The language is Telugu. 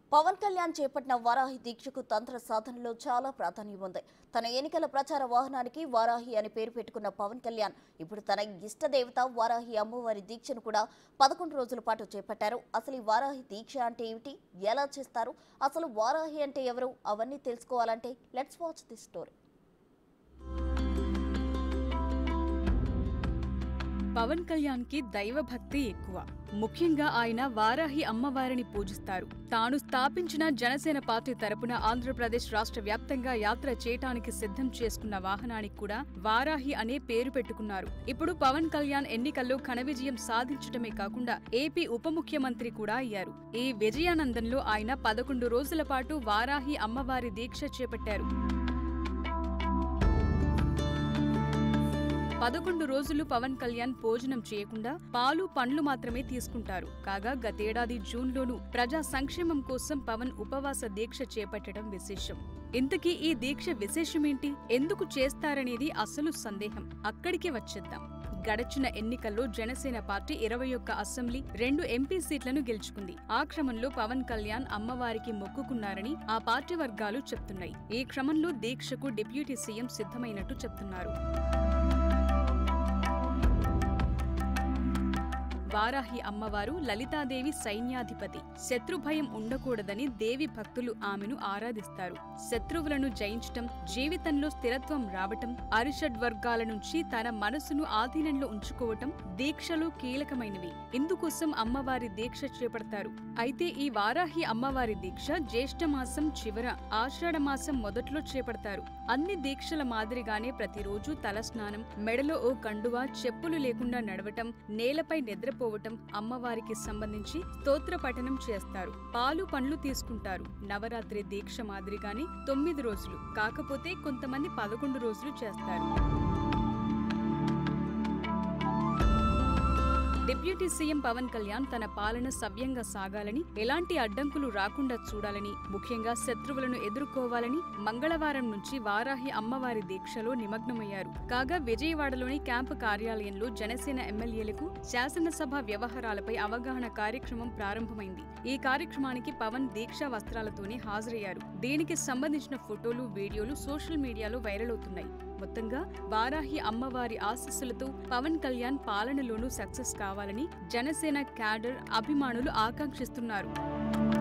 పవన్ కళ్యాణ్ చేపట్టిన వారాహి దీక్షకు తంత్ర సాధనలో చాలా ప్రాధాన్యం ఉంది తన ఎన్నికల ప్రచార వాహనానికి వారాహి అని పేరు పెట్టుకున్న పవన్ కళ్యాణ్ ఇప్పుడు తన ఇష్టదేవత వారాహి అమ్మవారి దీక్షను కూడా పదకొండు రోజుల పాటు చేపట్టారు అసలు ఈ వారాహి దీక్ష అంటే ఏమిటి ఎలా చేస్తారు అసలు వారాహి అంటే ఎవరు అవన్నీ తెలుసుకోవాలంటే let's watch the story Pawan Kalyan కి దైవభక్తి ఎక్కువ ముఖ్యంగా ఆయన వారాహి అమ్మవారిని పూజిస్తారు తాను స్థాపించిన జనసేన పార్టీ తరపున ఆంధ్రప్రదేశ్ రాష్ట్ర వ్యాప్తంగా యాత్ర చేయటానికి సిద్ధం చేసుకున్న వాహనానికి కూడా వారాహి అనే పేరు పెట్టుకున్నారు ఇప్పుడు పవన్ కళ్యాణ్ ఎన్నికల్లో ఘన విజయం సాధించడమే కాకుండా ఏపీ ఉప ముఖ్యమంత్రి కూడా అయ్యారు ఈ విజయానందంలో ఆయన పదకొండు రోజుల పాటు వారాహి అమ్మవారి దీక్ష చేపట్టారు పదకొండు రోజులు పవన్ కళ్యాణ్ భోజనం చేయకుండా పాలు పండ్లు మాత్రమే తీసుకుంటారు కాగా గతేడాది జూన్లోనూ ప్రజా సంక్షేమం కోసం పవన్ ఉపవాస దీక్ష చేపట్టడం విశేషం ఇంతకీ ఈ దీక్ష విశేషమేంటి ఎందుకు చేస్తారనేది అసలు సందేహం అక్కడికి వచ్చేద్దాం గడచిన ఎన్నికల్లో జనసేన పార్టీ ఇరవై ఒక్క అసెంబ్లీ రెండు ఎంపీ సీట్లను గెలుచుకుంది ఆ క్రమంలో పవన్ కళ్యాణ్ అమ్మవారికి మొక్కుకున్నారని ఆ పార్టీ వర్గాలు చెప్తున్నాయి ఈ క్రమంలో దీక్షకు డిప్యూటీ సీఎం సిద్ధమైనట్టు చెప్తున్నారు వారాహి అమ్మవారు లలితాదేవి సైన్యాధిపతి శత్రుభయం ఉండకూడదని దేవి భక్తులు ఆమెను ఆరాధిస్తారు శత్రువులను జయించటం జీవితంలో స్థిరత్వం రావటం అరిషడ్ వర్గాల నుంచి తన మనసును ఆధీనంలో ఉంచుకోవటం దీక్షలు కీలకమైనవి ఇందుకోసం అమ్మవారి దీక్ష చేపడతారు అయితే ఈ వారాహి అమ్మవారి దీక్ష జ్యేష్ఠ మాసం చివర ఆషాఢ మాసం మొదట్లో చేపడతారు అన్ని దీక్షల మాదిరిగానే ప్రతిరోజు తలస్నానం మెడలో ఓ కండువా చెప్పులు లేకుండా నడవటం నేలపై నిద్రపోవటం అమ్మవారికి సంబంధించి స్తోత్ర పఠనం చేస్తారు పాలు పండ్లు తీసుకుంటారు నవరాత్రి దీక్ష మాదిరిగానే తొమ్మిది రోజులు కాకపోతే కొంతమంది పదకొండు రోజులు చేస్తారు డిప్యూటీ సీఎం పవన్ కళ్యాణ్ తన పాలన సవ్యంగా సాగాలని ఎలాంటి అడ్డంకులు రాకుండా చూడాలని ముఖ్యంగా శత్రువులను ఎదుర్కోవాలని మంగళవారం నుంచి వారాహి అమ్మవారి దీక్షలో నిమగ్నమయ్యారు కాగా విజయవాడలోని క్యాంపు కార్యాలయంలో జనసేన ఎమ్మెల్యేలకు శాసనసభ వ్యవహారాలపై అవగాహన కార్యక్రమం ప్రారంభమైంది ఈ కార్యక్రమానికి పవన్ దీక్షా వస్త్రాలతోనే హాజరయ్యారు దీనికి సంబంధించిన ఫోటోలు వీడియోలు సోషల్ మీడియాలో వైరల్ అవుతున్నాయి మొత్తంగా వారాహి అమ్మవారి ఆశీస్సులతో పవన్ కళ్యాణ్ పాలనలోనూ సక్సెస్ కావాలని జనసేన క్యాడర్ అభిమానులు ఆకాంక్షిస్తున్నారు